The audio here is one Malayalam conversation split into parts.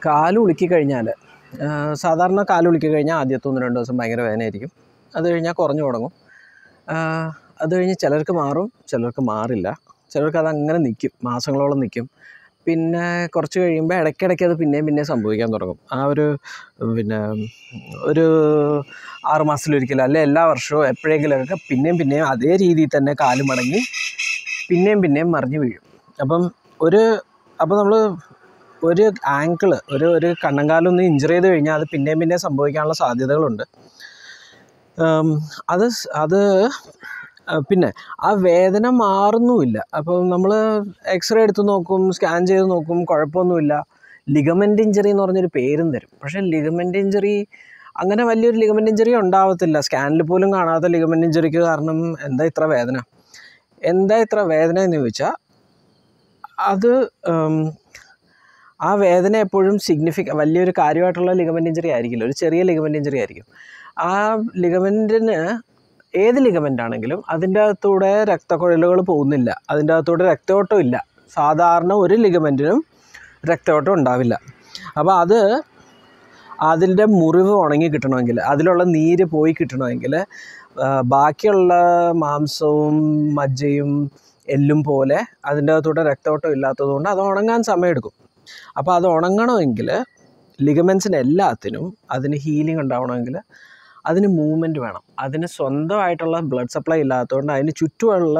കാല് ഉളുക്കി കഴിഞ്ഞാൽ സാധാരണ കാല് ഉളുക്കി കഴിഞ്ഞാൽ ആദ്യത്തെ ഒന്ന് രണ്ട് ദിവസം ഭയങ്കര വേദനയായിരിക്കും അത് കഴിഞ്ഞാൽ കുറഞ്ഞു തുടങ്ങും ആ, അത് കഴിഞ്ഞ് ചിലർക്ക് മാറും ചിലർക്ക് മാറില്ല ചിലർക്ക് അത് അങ്ങനെ നിൽക്കും മാസങ്ങളോളം നിൽക്കും പിന്നെ കുറച്ച് കഴിയുമ്പോൾ ഇടയ്ക്കിടയ്ക്ക് അത് പിന്നെയും പിന്നെയും സംഭവിക്കാൻ തുടങ്ങും ആ ഒരു പിന്നെ ഒരു ആറ് മാസത്തിലൊരിക്കലും അല്ലെ എല്ലാ വർഷവും എപ്പോഴെങ്കിലുമൊക്കെ പിന്നെയും പിന്നെയും അതേ രീതിയിൽ തന്നെ കാല് മടങ്ങി പിന്നെയും പിന്നെയും മറിഞ്ഞ് വീഴും അപ്പം ഒരു അപ്പോൾ നമ്മൾ ഒരു ആങ്കിള് ഒരു ഒരു കണ്ണങ്കാലൊന്ന് ഇഞ്ചർ ചെയ്ത് കഴിഞ്ഞാൽ അത് പിന്നെയും പിന്നെയും സംഭവിക്കാനുള്ള സാധ്യതകളുണ്ട് ഉം, അത് സ്- അത് ആ, പിന്നെ ആ വേദന മാറുന്നുമില്ല അപ്പോൾ നമ്മൾ എക്സ്റേ എടുത്ത് നോക്കും സ്കാൻ ചെയ്ത് നോക്കും കുഴപ്പമൊന്നുമില്ല ലിഗമെൻ്റ് ഇഞ്ചറി എന്ന് പറഞ്ഞൊരു പേരും തരും പക്ഷേ ലിഗമെൻ്റ് ഇഞ്ചറി അങ്ങനെ വലിയൊരു ലിഗമെൻ്റ് ഇഞ്ചറി ഉണ്ടാവത്തില്ല സ്കാനിൽ പോലും കാണാത്ത ലിഗമെൻ്റ് ഇഞ്ചറിക്ക് കാരണം എന്താ ഇത്ര വേദന എന്താ ഇത്ര വേദന എന്ന് ചോദിച്ചാൽ അത് ഉം, ആ വേദന എപ്പോഴും സിഗ്നിഫിക്ക വലിയൊരു കാര്യമായിട്ടുള്ള ലിഗമെൻ്റ് ഇഞ്ചറി ആയിരിക്കില്ല ഒരു ചെറിയ ലിഗമെൻ്റ് ഇഞ്ചറി ആയിരിക്കും ആ ലിഗമെൻറ്റിന് ഏത് ലിഗമെൻ്റ് ആണെങ്കിലും അതിൻ്റെ അകത്തൂടെ രക്തക്കുഴലുകൾ പോകുന്നില്ല അതിൻ്റെ അകത്തൂടെ രക്തയോട്ടം ഇല്ല സാധാരണ ഒരു ലിഗമെൻറ്റിനും രക്തയോട്ടം ഉണ്ടാവില്ല അപ്പോൾ അത് അതിൻ്റെ മുറിവ് ഉണങ്ങി കിട്ടണമെങ്കിൽ അതിലുള്ള നീര് പോയി കിട്ടണമെങ്കിൽ ആ, ബാക്കിയുള്ള മാംസവും മജ്ജയും എല്ലും പോലെ അതിൻ്റെ അകത്തൂടെ രക്തയോട്ടം ഇല്ലാത്തതുകൊണ്ട് അത് ഉണങ്ങാൻ സമയമെടുക്കും അപ്പോൾ അത് ഉണങ്ങണമെങ്കിൽ ലിഗമെൻസിന് എല്ലാത്തിനും അതിന് ഹീലിംഗ് ഉണ്ടാവണമെങ്കിൽ അതിന് മൂവ്മെൻറ്റ് വേണം അതിന് സ്വന്തമായിട്ടുള്ള ബ്ലഡ് സപ്ലൈ ഇല്ലാത്തതുകൊണ്ട് അതിന് ചുറ്റുമുള്ള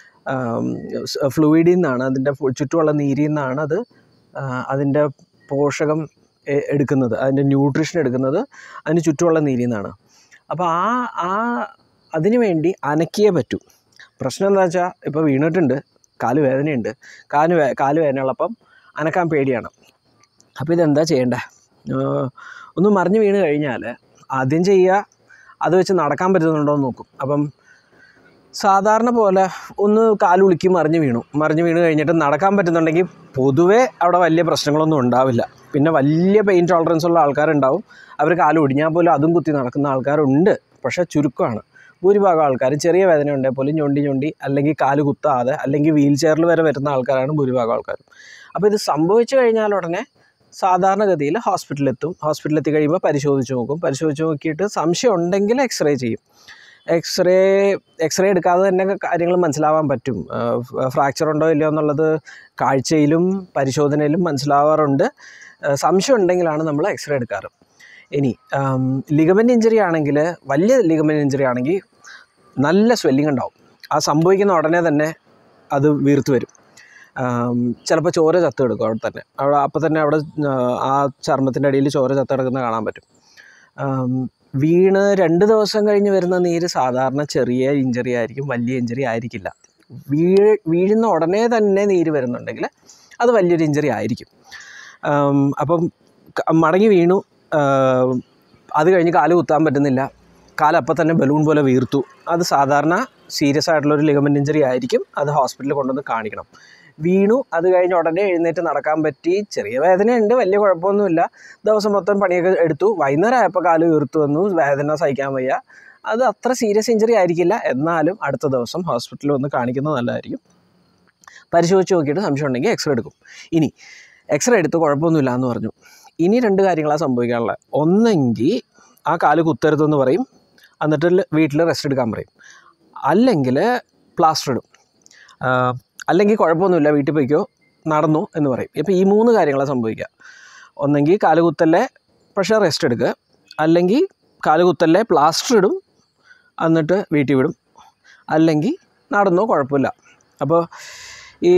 ഫ്ലൂയിഡിൽ നിന്നാണ് അതിൻ്റെ ഫു- ചുറ്റുമുള്ള നീരിൽ നിന്നാണ് അത് ആ, അതിൻ്റെ പോഷകം എ- എടുക്കുന്നത് അതിൻ്റെ ന്യൂട്രീഷൻ എടുക്കുന്നത് അതിന് ചുറ്റുമുള്ള നീരിൽ നിന്നാണ് അപ്പോൾ ആ ആ അതിന് വേണ്ടി അനക്കിയേ പറ്റൂ പ്രശ്നം എന്താ വെച്ചാൽ ഇപ്പോൾ വീണിട്ടുണ്ട് കാല് വേദനയുണ്ട് കാല് വേ കാല് വേദനയുള്ളപ്പം അനക്കാൻ പേടിയാണ് അപ്പോൾ ഇതെന്താ ചെയ്യേണ്ടേ ഏഹ് ഒന്ന് മറിഞ്ഞ് വീണ് കഴിഞ്ഞാൽ ആദ്യം ചെയ്യുക അത് വെച്ച് നടക്കാൻ പറ്റുന്നുണ്ടോ എന്ന് നോക്കും അപ്പം സാധാരണ പോലെ ഒന്ന് കാലുളുക്കി മറിഞ്ഞ് വീണു മറിഞ്ഞ് വീണ് കഴിഞ്ഞിട്ട് നടക്കാൻ പറ്റുന്നുണ്ടെങ്കിൽ പൊതുവേ അവിടെ വലിയ പ്രശ്നങ്ങളൊന്നും ഉണ്ടാവില്ല പിന്നെ വലിയ പെയിൻ ടോളറൻസ് ഉള്ള ആൾക്കാരുണ്ടാവും അവർ കാല് ഒടിഞ്ഞാൽ പോലും അതും കുത്തി നടക്കുന്ന ആൾക്കാരുണ്ട് പക്ഷേ ചുരുക്കമാണ് ഭൂരിഭാഗം ആൾക്കാർ ചെറിയ വേദന ഉണ്ടെങ്കിൽ പോലും ഞൊണ്ടി ഞൊണ്ടി അല്ലെങ്കിൽ കാല് കുത്താതെ അല്ലെങ്കിൽ വീൽ ചെയറിൽ വരെ വരുന്ന ആൾക്കാരാണ് ഭൂരിഭാഗം ആൾക്കാരും അപ്പോൾ ഇത് സംഭവിച്ചു കഴിഞ്ഞാൽ ഉടനെ സാധാരണഗതിയിൽ ഹോസ്പിറ്റലിൽ എത്തും ഹോസ്പിറ്റലിൽ എത്തി കഴിയുമ്പോൾ പരിശോധിച്ച് നോക്കും പരിശോധിച്ച് നോക്കിയിട്ട് സംശയം ഉണ്ടെങ്കിൽ എക്സ്റേ ചെയ്യും എക്സ്റേ എക്സ്റേ എടുക്കാതെ തന്നെ കാര്യങ്ങൾ മനസ്സിലാവാൻ പറ്റും ഫ്രാക്ചർ ഉണ്ടോ ഇല്ലയോ എന്നുള്ളത് കാഴ്ചയിലും പരിശോധനയിലും മനസ്സിലാവാറുണ്ട് ആ, സംശയം ഉണ്ടെങ്കിലാണ് നമ്മൾ എക്സ്റേ എടുക്കാറ് ഇനി ലിഗമെൻ്റ് ഇഞ്ചറി ആണെങ്കിൽ വലിയ ലിഗമെൻ്റ് ഇഞ്ചറി ആണെങ്കിൽ നല്ല സ്വെല്ലിംഗ് ഉണ്ടാവും ആ സംഭവിക്കുന്ന ഉടനെ തന്നെ അത് വീർത്ത് വരും ചിലപ്പോൾ ചോര ചത്ത് കിടക്കും അവിടെ തന്നെ അവിടെ അപ്പോൾ തന്നെ അവിടെ ആ, ആ ചർമ്മത്തിൻ്റെ അടിയിൽ ചോര ചത്ത് കിടക്കുന്നത് കാണാൻ പറ്റും ആം, വീണ് രണ്ട് ദിവസം കഴിഞ്ഞ് വരുന്ന നീര് സാധാരണ ചെറിയ ഇഞ്ചറി ആയിരിക്കും വലിയ ഇഞ്ചറി ആയിരിക്കില്ല വീഴ് വീഴുന്ന ഉടനെ തന്നെ നീര് വരുന്നുണ്ടെങ്കിൽ അത് വലിയൊരു ഇഞ്ചറി ആയിരിക്കും ആം, അപ്പം ക- മടങ്ങി വീണു ആം, അത് കഴിഞ്ഞ് കാല് കുത്താൻ പറ്റുന്നില്ല കാല് അപ്പം തന്നെ ബലൂൺ പോലെ വീർത്തു അത് സാധാരണ സീരിയസ് ആയിട്ടുള്ള ഒരു ലിഗമെൻ്റ് ഇഞ്ചറി ആയിരിക്കും അത് ഹോസ്പിറ്റലിൽ കൊണ്ടുവന്ന് കാണിക്കണം വീണു അത് കഴിഞ്ഞ് ഉടനെ എഴുന്നേറ്റ് നടക്കാൻ പറ്റി ചെറിയ വേദനയുണ്ട് വലിയ കുഴപ്പമൊന്നുമില്ല ദിവസം മൊത്തം പണിയൊക്കെ എടുത്തു വൈകുന്നേരം ആയപ്പോൾ കാല് വീർത്തു വന്നു വേദന സഹിക്കാൻ വയ്യ അത് അത്ര സീരിയസ് ഇഞ്ചറി ആയിരിക്കില്ല എന്നാലും അടുത്ത ദിവസം ഹോസ്പിറ്റലിൽ വന്ന് കാണിക്കുന്നത് നല്ലതായിരിക്കും പരിശോധിച്ച് നോക്കിയിട്ട് സംശയം ഉണ്ടെങ്കിൽ എക്സ്റേ എടുക്കും ഇനി എക്സ്റേ എടുത്ത് കുഴപ്പമൊന്നുമില്ല എന്ന് പറഞ്ഞു ഇനി രണ്ട് കാര്യങ്ങളാണ് സംഭവിക്കാനുള്ളത് ഒന്നെങ്കിൽ ആ കാല് കുത്തരുതെന്ന് പറയും എന്നിട്ട് വീട്ടിൽ റെസ്റ്റ് എടുക്കാൻ പറയും അല്ലെങ്കിൽ പ്ലാസ്റ്റർ ഇടും ആ, അല്ലെങ്കിൽ കുഴപ്പമൊന്നുമില്ല വീട്ടിൽ പോയിക്കോ നടന്നു എന്ന് പറയും ഇപ്പോൾ ഈ മൂന്ന് കാര്യങ്ങളാണ് സംഭവിക്കുക ഒന്നെങ്കിൽ കാല് കുത്തല്ലേ പക്ഷേ റെസ്റ്റ് എടുക്കുക അല്ലെങ്കിൽ കാല് കുത്തല്ലേ പ്ലാസ്റ്റർ ഇടും എന്നിട്ട് വീട്ടിൽ വിടും അല്ലെങ്കിൽ നടന്നോ കുഴപ്പമില്ല അപ്പോൾ ഈ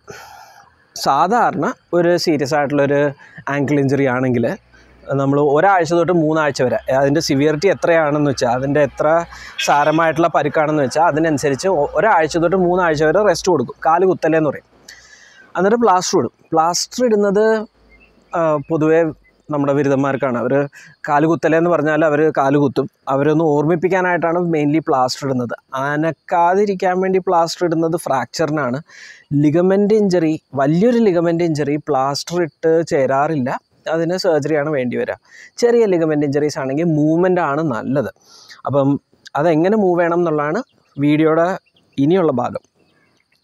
സാധാരണ ഒരു സീരിയസ് ആയിട്ടുള്ളൊരു ആങ്കിൾ ഇഞ്ചറി ആണെങ്കിൽ നമ്മൾ ഒരാഴ്ച തൊട്ട് മൂന്നാഴ്ച വരെ അതിൻ്റെ സിവിയറിറ്റി എത്രയാണെന്ന് വെച്ചാൽ അതിൻ്റെ എത്ര സാരമായിട്ടുള്ള പരുക്കാണെന്ന് വെച്ചാൽ അതിനനുസരിച്ച് ഒ- ഒരാഴ്ച തൊട്ട് മൂന്നാഴ്ച വരെ റെസ്റ്റ് കൊടുക്കും കാല് കുത്തലേന്ന് പറയും എന്നിട്ട് പ്ലാസ്റ്റർ ഇടും പ്ലാസ്റ്റർ ഇടുന്നത് ആ, പൊതുവേ നമ്മുടെ ബിരുദന്മാർക്കാണ് അവർ കാല് കുത്തലേന്ന് പറഞ്ഞാൽ അവർ കാല് കുത്തും അവരൊന്ന് ഓർമ്മിപ്പിക്കാനായിട്ടാണ് മെയിൻലി പ്ലാസ്റ്റർ ഇടുന്നത് അനക്കാതിരിക്കാൻ വേണ്ടി പ്ലാസ്റ്റർ ഇടുന്നത് ഫ്രാക്ചറിനാണ് ലിഗമെൻ്റ് ഇഞ്ചറി വലിയൊരു ലിഗമെൻ്റ് ഇഞ്ചറി പ്ലാസ്റ്റർ ഇട്ട് ചേരാറില്ല അതിന് സർജറിയാണ് വേണ്ടി വരിക ചെറിയ ലിഗമെൻ്റ് ഇഞ്ചറീസ് ആണെങ്കിൽ മൂവ്മെൻ്റ് ആണ് നല്ലത് അപ്പം അതെങ്ങനെ മൂവ് ചെയ്യണം എന്നുള്ളതാണ് വീഡിയോയുടെ ഇനിയുള്ള ഭാഗം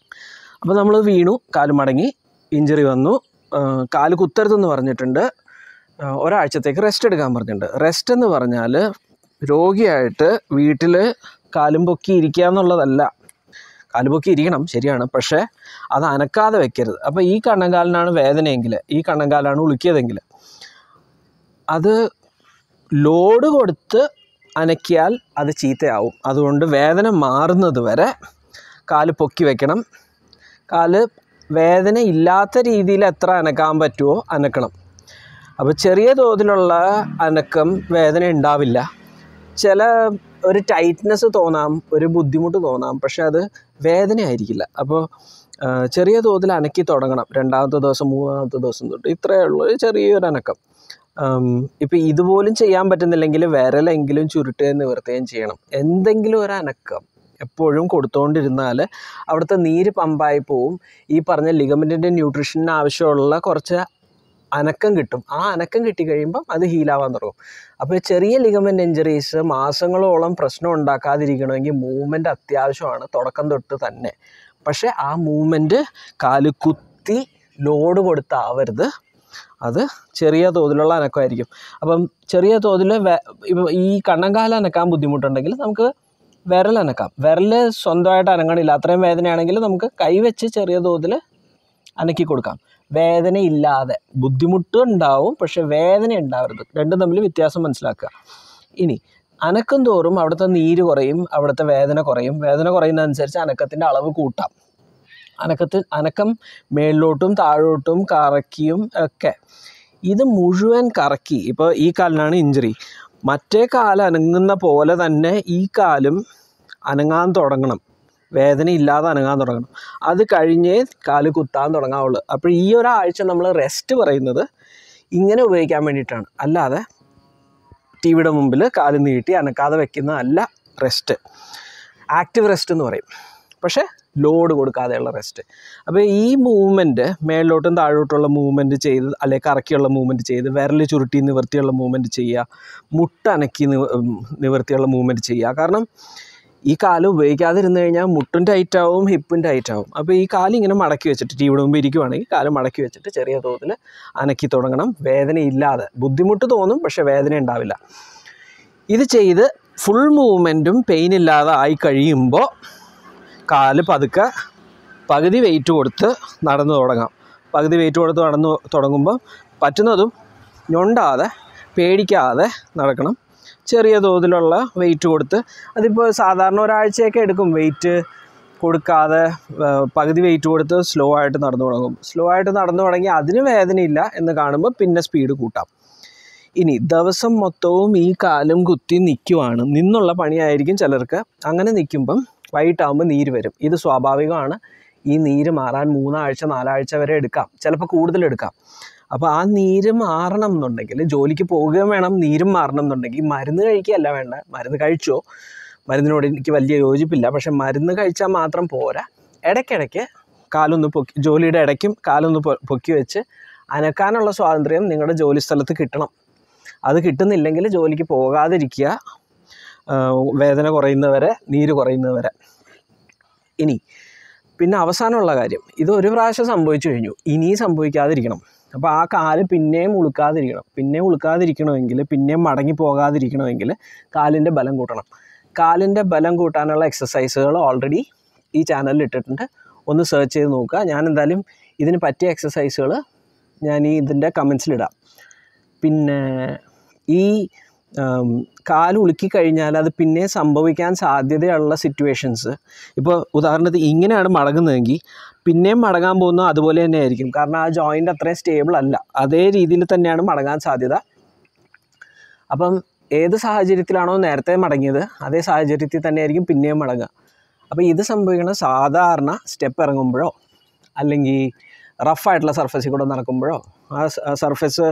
അപ്പോൾ നമ്മൾ വീണു കാല് മടങ്ങി ഇഞ്ചറി വന്നു ആ, കാല് കുത്തരുതെന്ന് പറഞ്ഞിട്ടുണ്ട് ആ, ഒരാഴ്ചത്തേക്ക് റെസ്റ്റ് എടുക്കാൻ പറഞ്ഞിട്ടുണ്ട് റെസ്റ്റ് എന്ന് പറഞ്ഞാൽ രോഗിയായിട്ട് വീട്ടിൽ കാലും പൊക്കി ഇരിക്കുക എന്നുള്ളതല്ല കാലും പൊക്കി ഇരിക്കണം ശരിയാണ് പക്ഷേ അത് അനക്കാതെ വെക്കരുത് അപ്പോൾ ഈ കണ്ണങ്കാലിനാണ് വേദനയെങ്കിൽ ഈ കണ്ണങ്കാലാണ് ഉളുക്കിയതെങ്കിൽ അത് ലോഡ് കൊടുത്ത് അനക്കിയാൽ അത് ചീത്തയാവും അതുകൊണ്ട് വേദന മാറുന്നത് വരെ കാല് പൊക്കി വെക്കണം കാല് വേദന ഇല്ലാത്ത രീതിയിൽ എത്ര അനക്കാൻ പറ്റുമോ അനക്കണം അപ്പോൾ ചെറിയ തോതിലുള്ള അനക്കം വേദന ഉണ്ടാവില്ല ചില ഒരു ടൈറ്റ്നെസ് തോന്നാം ഒരു ബുദ്ധിമുട്ട് തോന്നാം പക്ഷെ അത് വേദനയായിരിക്കില്ല അപ്പോൾ ആ, ചെറിയ തോതിൽ അനക്കി തുടങ്ങണം രണ്ടാമത്തെ ദിവസം മൂന്നാമത്തെ ദിവസം തൊട്ട് ഇത്രയേ ഉള്ളൂ ഒരു ചെറിയൊരു അനക്കം ഇപ്പം ഇതുപോലും ചെയ്യാൻ പറ്റുന്നില്ലെങ്കിൽ വിരലെങ്കിലും ചുരുട്ടുകയും നിവർത്തുകയും ചെയ്യണം എന്തെങ്കിലും ഒരു അനക്കം എപ്പോഴും കൊടുത്തുകൊണ്ടിരുന്നാൽ അവിടുത്തെ നീര് പമ്പായി പോവും ഈ പറഞ്ഞ ലിഗമെൻറ്റിൻ്റെ ന്യൂട്രീഷന് ആവശ്യമുള്ള കുറച്ച് അനക്കം കിട്ടും ആ അനക്കം കിട്ടിക്കഴിയുമ്പം അത് ഹീലാവാൻ തുടങ്ങും അപ്പോൾ ചെറിയ ലിഗമെൻറ്റ് ഇഞ്ചറീസ് മാസങ്ങളോളം പ്രശ്നം ഉണ്ടാക്കാതിരിക്കണമെങ്കിൽ മൂവ്മെൻറ്റ് അത്യാവശ്യമാണ് തുടക്കം തൊട്ട് തന്നെ പക്ഷേ ആ മൂവ്മെൻറ്റ് കാല് കുത്തി ലോഡ് കൊടുത്താവരുത് അത് ചെറിയ തോതിലുള്ള അനക്കമായിരിക്കും അപ്പം ചെറിയ തോതിൽ ഇപ്പം ഈ കണ്ണങ്കാല അനക്കാൻ ബുദ്ധിമുട്ടുണ്ടെങ്കിൽ നമുക്ക് വിരൽ അനക്കാം വിരൽ സ്വന്തമായിട്ട് അനങ്ങണില്ല അത്രയും വേദനയാണെങ്കിൽ നമുക്ക് കൈവച്ച് ചെറിയ തോതിൽ അനക്കി കൊടുക്കാം വേദന ഇല്ലാതെ ബുദ്ധിമുട്ട് ഉണ്ടാവും പക്ഷെ വേദന ഉണ്ടാവരുത് രണ്ടും തമ്മിൽ വ്യത്യാസം മനസ്സിലാക്കുക ഇനി അനക്കം തോറും അവിടുത്തെ നീര് കുറയും അവിടുത്തെ വേദന കുറയും വേദന കുറയുന്നതനുസരിച്ച് അനക്കത്തിൻ്റെ അളവ് കൂട്ടാം അനക്കത്ത് അനക്കം മേളിലോട്ടും താഴോട്ടും കറക്കിയും ഒക്കെ ഇത് മുഴുവൻ കറക്കി ഇപ്പോൾ ഈ കാലിനാണ് ഇഞ്ചുറി മറ്റേ കാല് അനങ്ങുന്ന പോലെ തന്നെ ഈ കാലും അനങ്ങാൻ തുടങ്ങണം വേദന ഇല്ലാതെ അനങ്ങാൻ തുടങ്ങണം അത് കഴിഞ്ഞേ കാല് കുത്താൻ തുടങ്ങാവുള്ളൂ അപ്പോൾ ഈ ഒരാഴ്ച നമ്മൾ റെസ്റ്റ് പറയുന്നത് ഇങ്ങനെ ഉപയോഗിക്കാൻ വേണ്ടിയിട്ടാണ് അല്ലാതെ ടി വിയുടെ മുമ്പിൽ കാല് നീട്ടി അനക്കാതെ വെക്കുന്നതല്ല റെസ്റ്റ് ആക്റ്റീവ് റെസ്റ്റ് എന്ന് പറയും പക്ഷേ ലോഡ് കൊടുക്കാതെയുള്ള റെസ്റ്റ് അപ്പോൾ ഈ മൂവ്മെൻറ്റ് മേളിലോട്ടും താഴോട്ടുള്ള മൂവ്മെൻറ്റ് ചെയ്ത് അല്ലെങ്കിൽ കറക്കിയുള്ള മൂവ്മെൻറ്റ് ചെയ്ത് വിരൽ ചുരുട്ടി നിവർത്തിയുള്ള മൂവ്മെൻറ്റ് ചെയ്യുക മുട്ട അനക്കി നിവ- ഉം, നിവർത്തിയുള്ള മൂവ്മെൻറ്റ് ചെയ്യുക കാരണം ഈ കാല് ഉപയോഗിക്കാതിരുന്ന് കഴിഞ്ഞാൽ മുട്ടും ടൈറ്റ് ആവും ഹിപ്പും ടൈറ്റ് ആവും അപ്പോൾ ഈ കാല് ഇങ്ങനെ മടക്കി വെച്ചിട്ട് ടി വിയുടെ മുമ്പ് ഇരിക്കുവാണെങ്കിൽ കാല് മടക്കി വെച്ചിട്ട് ചെറിയ തോതിൽ അനക്കി തുടങ്ങണം വേദന ഇല്ലാതെ ബുദ്ധിമുട്ട് തോന്നും പക്ഷേ വേദന ഉണ്ടാവില്ല ഇത് ചെയ്ത് ഫുൾ മൂവ്മെൻറ്റും പെയിൻ ഇല്ലാതെ ആയി കഴിയുമ്പോൾ കാല് പതുക്കെ പകുതി വെയിറ്റ് കൊടുത്ത് നടന്നു തുടങ്ങാം പകുതി വെയിറ്റ് കൊടുത്ത് നടന്നു തുടങ്ങുമ്പോൾ പറ്റുന്നതും ഞൊണ്ടാതെ പേടിക്കാതെ നടക്കണം ചെറിയ തോതിലുള്ള വെയിറ്റ് കൊടുത്ത് അതിപ്പോൾ സാധാരണ ഒരാഴ്ചയൊക്കെ എടുക്കും വെയിറ്റ് കൊടുക്കാതെ ആ, പകുതി വെയിറ്റ് കൊടുത്ത് സ്ലോ ആയിട്ട് നടന്നു തുടങ്ങും സ്ലോ ആയിട്ട് നടന്നു തുടങ്ങി അതിന് വേദനയില്ല എന്ന് കാണുമ്പോൾ പിന്നെ സ്പീഡ് കൂട്ടാം ഇനി ദിവസം മൊത്തവും ഈ കാലും കുത്തി നിൽക്കുവാണ് നിന്നുള്ള പണിയായിരിക്കും ചിലർക്ക് അങ്ങനെ നിൽക്കുമ്പം വൈകിട്ടാകുമ്പോൾ നീര് വരും ഇത് സ്വാഭാവികമാണ് ഈ നീര് മാറാൻ മൂന്നാഴ്ച നാലാഴ്ച വരെ എടുക്കാം ചിലപ്പോൾ കൂടുതൽ എടുക്കാം അപ്പോൾ ആ നീര് മാറണം എന്നുണ്ടെങ്കിൽ ജോലിക്ക് പോവുകയും വേണം നീരും മാറണം എന്നുണ്ടെങ്കിൽ മരുന്ന് കഴിക്കുകയല്ല വേണ്ട മരുന്ന് കഴിച്ചോ മരുന്നിനോട് എനിക്ക് വലിയ യോജിപ്പില്ല പക്ഷെ മരുന്ന് കഴിച്ചാൽ മാത്രം പോരാ ഇടയ്ക്കിടയ്ക്ക് കാലൊന്ന് പൊക്കി ജോലിയുടെ ഇടയ്ക്കും കാലൊന്ന് പൊ- പൊക്കി വെച്ച് അനക്കാനുള്ള സ്വാതന്ത്ര്യം നിങ്ങളുടെ ജോലി സ്ഥലത്ത് കിട്ടണം അത് കിട്ടുന്നില്ലെങ്കിൽ ജോലിക്ക് പോകാതിരിക്കുക ആ, വേദന കുറയുന്നവരെ നീര് കുറയുന്നവരെ ഇനി പിന്നെ അവസാനമുള്ള കാര്യം ഇത് ഒരു പ്രാവശ്യം സംഭവിച്ചു കഴിഞ്ഞു ഇനിയും സംഭവിക്കാതിരിക്കണം അപ്പോൾ ആ കാല് പിന്നെയും ഉളുക്കാതിരിക്കണം പിന്നെയും ഉളുക്കാതിരിക്കണമെങ്കിൽ പിന്നെയും മടങ്ങി പോകാതിരിക്കണമെങ്കിൽ കാലിൻ്റെ ബലം കൂട്ടണം കാലിൻ്റെ ബലം കൂട്ടാനുള്ള എക്സസൈസുകൾ ഓൾറെഡി ഈ ചാനലിൽ ഇട്ടിട്ടുണ്ട് ഒന്ന് സെർച്ച് ചെയ്ത് നോക്കുക ഞാൻ എന്തായാലും ഇതിന് പറ്റിയ എക്സസൈസുകൾ ഞാൻ ഈ ഇതിൻ്റെ കമൻസിലിടാം പിന്നെ ഈ ആം, കാല് ഉളുക്കി കഴിഞ്ഞാൽ അത് പിന്നെ സംഭവിക്കാൻ സാധ്യതയുള്ള സിറ്റുവേഷൻസ് ഇപ്പോൾ ഉദാഹരണത്തിന് ഇങ്ങനെയാണ് മടങ്ങുന്നതെങ്കിൽ പിന്നെയും മടങ്ങാൻ പോകുന്നത് അതുപോലെ തന്നെ ആയിരിക്കും കാരണം ആ ജോയിൻ്റ് അത്രയും സ്റ്റേബിൾ അല്ല അതേ രീതിയിൽ തന്നെയാണ് മടങ്ങാൻ സാധ്യത അപ്പം ഏത് സാഹചര്യത്തിലാണോ നേരത്തെ മടങ്ങിയത് അതേ സാഹചര്യത്തിൽ തന്നെയായിരിക്കും പിന്നെയും മടങ്ങുക അപ്പോൾ ഇത് സംഭവിക്കുന്നത് സാധാരണ സ്റ്റെപ്പ് ഇറങ്ങുമ്പോഴോ അല്ലെങ്കിൽ റഫായിട്ടുള്ള സർഫസിൽ കൂടെ നടക്കുമ്പോഴോ ആ സർഫസ്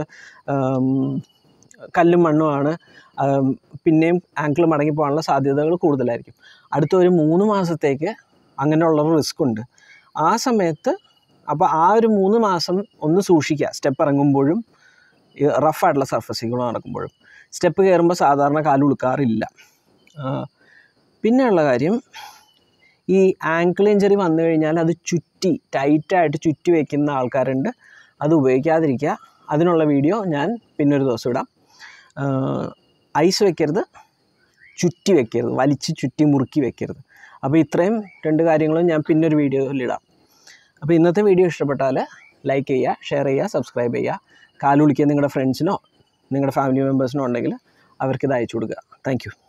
കല്ലും മണ്ണുമാണ് ആം, പിന്നെയും ആങ്കിൾ മടങ്ങി പോകാനുള്ള സാധ്യതകൾ കൂടുതലായിരിക്കും അടുത്ത ഒരു മൂന്ന് മാസത്തേക്ക് അങ്ങനെയുള്ളൊരു റിസ്ക് ഉണ്ട് ആ സമയത്ത് അപ്പോൾ ആ ഒരു മൂന്ന് മാസം ഒന്ന് സൂക്ഷിക്കുക സ്റ്റെപ്പ് ഇറങ്ങുമ്പോഴും ഈ റഫായിട്ടുള്ള സർഫസിൽ കൂടെ നടക്കുമ്പോഴും സ്റ്റെപ്പ് കയറുമ്പോൾ സാധാരണ കാല് ഉളുക്കാറില്ല ആ, പിന്നെയുള്ള കാര്യം ഈ ആങ്കിൾ ഇഞ്ചറി വന്നു കഴിഞ്ഞാൽ അത് ചുറ്റി ടൈറ്റായിട്ട് ചുറ്റി വയ്ക്കുന്ന ആൾക്കാരുണ്ട് അത് ഉപയോഗിക്കാതിരിക്കുക അതിനുള്ള വീഡിയോ ഞാൻ പിന്നൊരു ദിവസം ഇടാം ഐസ് വെക്കരുത് ചുറ്റി വെക്കരുത് വലിച്ച് ചുറ്റി മുറുക്കി വെക്കരുത് അപ്പോൾ ഇത്രയും രണ്ട് കാര്യങ്ങളും ഞാൻ പിന്നൊരു വീഡിയോയിൽ ഇടാം അപ്പോൾ ഇന്നത്തെ വീഡിയോ ഇഷ്ടപ്പെട്ടാൽ ലൈക്ക് ചെയ്യുക ഷെയർ ചെയ്യുക സബ്സ്ക്രൈബ് ചെയ്യുക കാലുളിക്കുക നിങ്ങളുടെ ഫ്രണ്ട്സിനോ നിങ്ങളുടെ ഫാമിലി മെമ്പേഴ്സിനോ ഉണ്ടെങ്കിൽ അവർക്കിത് അയച്ചു കൊടുക്കുക താങ്ക്